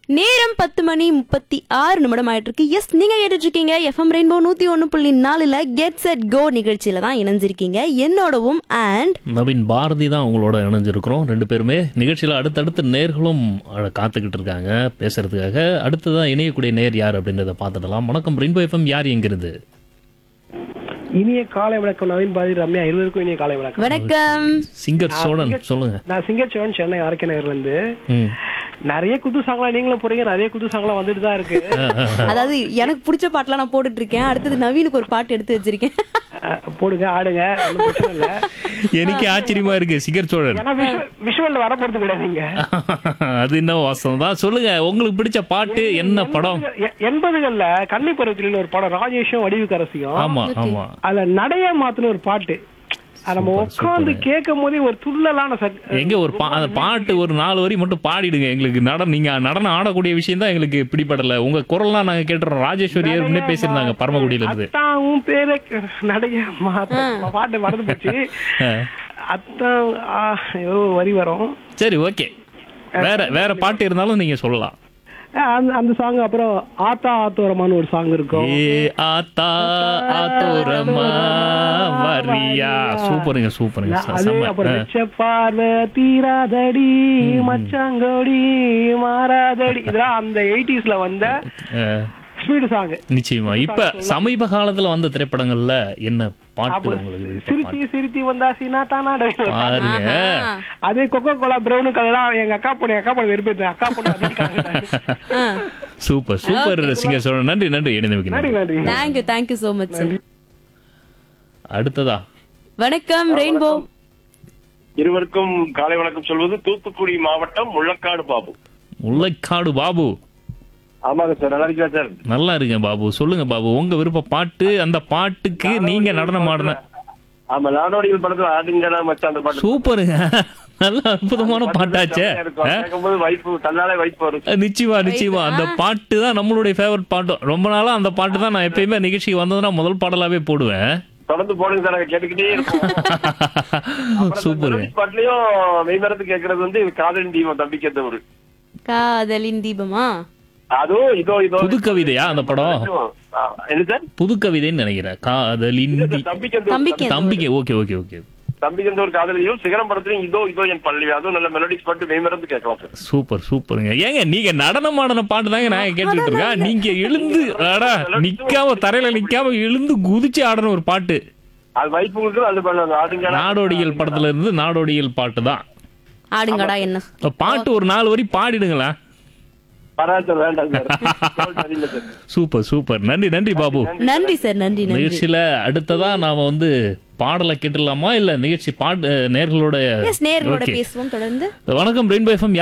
நேரம் பத்து மணி முப்பத்தி ஆறு நிமிடம் ஆயிட்டு இருக்கு எஸ் நீங்க கேட்டுட்டு இருக்கீங்க எஃப்எம் ரெயின்போ நூத்தி ஒன்னு புள்ளி நாலுல கெட் செட் கோ நிகழ்ச்சியில தான் இணைஞ்சிருக்கீங்க என்னோடவும் அண்ட் நவீன் பாரதி தான் உங்களோட இணைஞ்சிருக்கிறோம் ரெண்டு பேருமே நிகழ்ச்சியில் அடுத்தடுத்து நேர்களும் அஹ், காத்துக்கிட்டு இருக்காங்க பேசுறதுக்காக அடுத்ததான் இணையக்கூடிய நேர் யார் அப்படின்றத பார்த்துடலாம் வணக்கம் ரெயின்போ எஃப்எம் யார் எங்கிருந்து இனிய காலை வணக்கம் நவீன் பாதி ரம்யா இருவருக்கும் இனிய காலை வணக்கம் வணக்கம் சிங்கர் சோழன் சொல்லுங்க நான் சிங்கச்சோழன் சென்னை ஆர்கே நகர்ல இருந்து ம். நிறைய புது சாங்லாம் நீங்களும் போறீங்க நிறைய புது சாங்லாம் வந்துட்டு தான் இருக்கு அதாவது எனக்கு பிடிச்ச பாட்டுலாம் நான் போட்டுட்டு இருக்கேன் அடுத்தது நவீனுக்கு ஒரு பாட்டு எடுத்து வச்சிருக்கேன் அஹ், போடுங்க ஆடுங்க ஒண்ணும் பிரச்சனை இல்ல எனக்கே ஆச்சரியமா இருக்கு சிங்கர் சோழன் ஏன்னா விஷுவல் வர போறது கிடையாது நீங்க அது என்ன வாசம் தான் சொல்லுங்க உங்களுக்கு பிடிச்ச பாட்டு என்ன படம் எ- எண்பதுகள்ல கன்னி பருவத்தில ஒரு படம் ராஜேஷும் வடிவுக்கரசியும் ஆமா ஆமா அதுல நடைய மாத்துன ஒரு பாட்டு அது நம்ம உட்காந்து கேட்கும் போதே ஒரு துள்ளலான சத்- எங்க ஒரு பா அந்த பாட்டு ஒரு நாலு வரி மட்டும் பாடிடுங்க எங்களுக்கு நடனம் நீங்க நடனம் ஆடக்கூடிய விஷயம் தான் எங்களுக்கு பிடிபடல உங்க குரல்லாம் நாங்க கேட்டுறோம் ராஜேஸ்வரி ஏற்கனவே பேசியிருந்தாங்க பரமக்குடியில இருந்து அத்தான் உன் பேரை நடைய மாத்த பாட்டு மறந்து போச்சு அத்தான் ஆ, ஏதோ ஒரு வரி வரும் சரி ஓகே வேற வேற பாட்டு இருந்தாலும் நீங்க சொல்லலாம் அஹ் அந்த அந்த சாங் அப்புறம் ஆத்தா ஆத்தோரமான்னு ஒரு சாங் இருக்கும் ஏ ஆத்தா ஆத்தோரமா வரியா சூப்பருங்க சூப்பருங்க ச- அது செம்ம. அப்புறம் வெச்ச பார்வை தீராதடி மச்சாங்கோடி மாறாதடி இதெல்லாம் அந்த எயிட்டிஸ்ல வந்த அஹ், ஸ்பீடு சாங் நிச்சயமா இப்ப சமீப காலத்துல வந்த திரைப்படங்கள்ல என்ன பாட்டு உங்களுக்கு விருப்ப சிரித்தி பாட்டு? சிரித்தி வந்தா சீனா தானா பாருங்க அதே கொக்கோ கோலா பிரவுனுக்கு அதெல்லாம் எங்க அக்கா பொண்ணு எங்க அக்கா பொண்ணு விருப்பம் அக்கா பொண்ணு அதிகம் சூப்பர் சூப்பர் சிங்கர் சொல்ற நன்றி நன்றி இணைந்து நன்றி வைக்கணும் நன்றி thank you thank you so much sir அடுத்ததா வணக்கம் ரெயின்போ இருவருக்கும் காலை வணக்கம் சொல்வது தூத்துக்குடி மாவட்டம் முள்ளக்காடு பாபு முல்லைக்காடு பாபு ஆமாங்க சார் நல்லா இருக்கா சார் நல்லா இருக்கேன் பாபு சொல்லுங்க பாபு உங்க விருப்ப பாட்டு அந்த பாட்டுக்கு நீங்க நடனம் ஆடின ஆமா நாடோடிகள் படத்துல ஆடுங்கடா மச்சான் அந்த பாட்டு சூப்பருங்க நல்ல அற்புதமான பாட்டாச்சே இருக்கும். ஆ? கேட்கும்போது வைப்பு தன்னாலே வைப்பு வரும் அஹ் நிச்சயமா நிச்சயமா அந்த பாட்டு தான் நம்மளுடைய ஃபேவரட் பாட்டும் ரொம்ப நாளா அந்த பாட்டு தான் நான் எப்பயுமே நிகழ்ச்சிக்கு வந்ததுன்னா முதல் பாடலாவே போடுவேன் தொடர்ந்து போடுங்க சார் நாங்க கேட்டுக்கிட்டே இருக்கோம் அப்புறம் சூப்பருங்க இந்த பாட்டுலயும் மெய்மரத்து கேட்கறது வந்து இது காதலின் தீபம் தம்பிக்கிறது ஒரு காதலின் தீபமா அதுவும் இதோ இதோ புது கவிதையா அந்த படம் ஆ, என்ன சார் புது கவிதைன்னு நினைக்கிறேன் காதலின் தி- தம்பிக்கிறது தம்பிக்கு தம்பிக்கு ஓகே ஓகே ஓகே தம்பிக்கிறது ஒரு காதலியும் சிகரம் படத்துலயும் இதோ இதோ என் பள்ளி அதுவும் நல்ல மெலடிக்ஸ் பாட்டு மெய்மரத்து கேட்கலாம் சார் சூப்பர் சூப்பருங்க ஏங்க நீங்க நடனம் ஆடின பாட்டு தாங்க நான் கேட்டுட்டு இருக்கேன் நீங்க எழுந்து அடா நிக்காம தரையில நிக்காம எழுந்து குதிச்சு ஆடின ஒரு பாட்டு அது வைப்பு கொடுக்குறது அது பண்ணாங்க ஆடுங்கடா நாடோடிகள் படத்துல இருந்து நாடோடிகள் பாட்டு தான் ஆடுங்கடா என்ன இப்ப பாட்டு ஒரு நாலு வரி பாடிடுங்களேன் பரவாயில்ல சார் வேண்டாம் சார் சரியில்லை சார் சூப்பர் சூப்பர் நன்றி நன்றி பாபு நன்றி சார் நன்றி நன்றி நிகழ்ச்சியில அடுத்ததா நாம வந்து பாடலை கேட்டுடலாமா இல்ல நிகழ்ச்சி பாட்டு நேர்களோட எஸ் நேர்களோட Okay. பேசுவோம் தொடர்ந்து வணக்கம் ரெயின்போ எஃப்எம்